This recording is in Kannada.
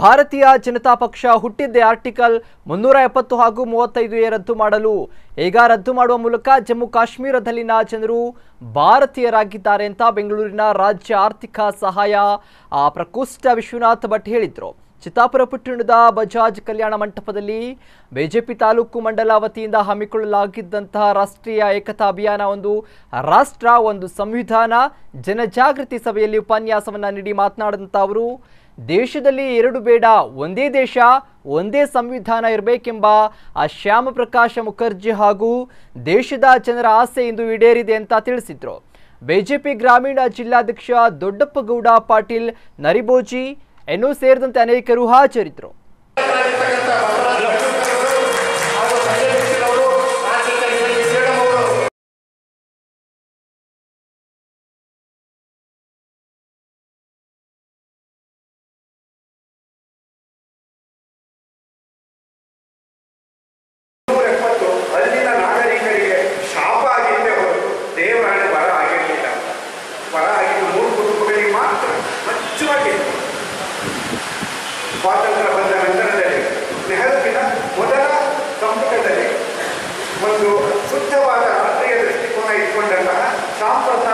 ಭಾರತೀಯ ಜನತಾ ಪಕ್ಷ ಹುಟ್ಟಿದ್ದೇ ಆರ್ಟಿಕಲ್ ಮುನ್ನೂರ ಎಪ್ಪತ್ತು ಹಾಗೂ ಮೂವತ್ತೈದು ಎ ರದ್ದು ಮಾಡಲು ಈಗ ರದ್ದು ಮಾಡುವ ಮೂಲಕ ಜಮ್ಮು ಕಾಶ್ಮೀರದಲ್ಲಿನ ಜನರು ಭಾರತೀಯರಾಗಿದ್ದಾರೆ ಅಂತ ಬೆಂಗಳೂರಿನ ರಾಜ್ಯ ಆರ್ಥಿಕ ಸಹಾಯ ಆ, ಪ್ರಕೋಷ್ಠ ವಿಶ್ವನಾಥ್ ಭಟ್ ಹೇಳಿದರು ಚಿತ್ತಾಪುರ ಪಟ್ಟಣದ ಬಜಾಜ್ ಕಲ್ಯಾಣ ಮಂಟಪದಲ್ಲಿ ಬಿಜೆಪಿ ತಾಲೂಕು ಮಂಡಲ ವತಿಯಿಂದ ಹಮ್ಮಿಕೊಳ್ಳಲಾಗಿದ್ದಂತಹ ರಾಷ್ಟ್ರೀಯ ಏಕತಾ ಅಭಿಯಾನ ಒಂದು ರಾಷ್ಟ್ರ ಒಂದು ಸಂವಿಧಾನ ಜನಜಾಗೃತಿ ಸಭೆಯಲ್ಲಿ ಉಪನ್ಯಾಸವನ್ನ ನೀಡಿ ಮಾತನಾಡಿದಂಥ ಅವರು ದೇಶದಲ್ಲಿ ಎರಡು ಬೇಡ ಒಂದೇ ದೇಶ ಒಂದೇ ಸಂವಿಧಾನ ಇರಬೇಕೆಂಬ ಆ ಶ್ಯಾಮ ಪ್ರಕಾಶ ಮುಖರ್ಜಿ ಹಾಗೂ ದೇಶದ ಜನರ ಆಸೆ ಇಂದು ಈಡೇರಿದೆ ಅಂತ ತಿಳಿಸಿದ್ರು ಬಿಜೆಪಿ ಗ್ರಾಮೀಣ ಜಿಲ್ಲಾಧ್ಯಕ್ಷ ದೊಡ್ಡಪ್ಪಗೌಡ ಪಾಟೀಲ್ ನರಿಬೋಜಿ ಇನ್ನೂ ಸೇರಿದಂತೆ ಅನೇಕರು ಹಾಜರಿದ್ದರು ನೂರ ಎಪ್ಪತ್ತು ಅಲ್ಲಿನ ನಾಗರಿಕರಿಗೆ ಶಾಪ ಆಗಿದ್ದೇ ಹೊರತು ದೇವರಾಣೆ ವರ ಆಗಿರಲಿಲ್ಲ ವರ ಆಗಿದ್ದು ಮೂರು ಕುಟುಂಬಗಳಿಗೆ ಮಾತ್ರ ಮಚ್ಚವಾಗಿ ಸ್ವಾತಂತ್ರ್ಯ ಬಂದ ನಂತರದಲ್ಲಿ ನೆಹರುವಿನ ಮೊದಲ ಸಂಪುಟದಲ್ಲಿ ಒಂದು ಶುದ್ಧವಾದ ರಾಷ್ಟ್ರೀಯ ದೃಷ್ಟಿಕೋನ ಇಟ್ಕೊಂಡಂತಹ ಸಾಂಪ್ರದಾಯಿಕ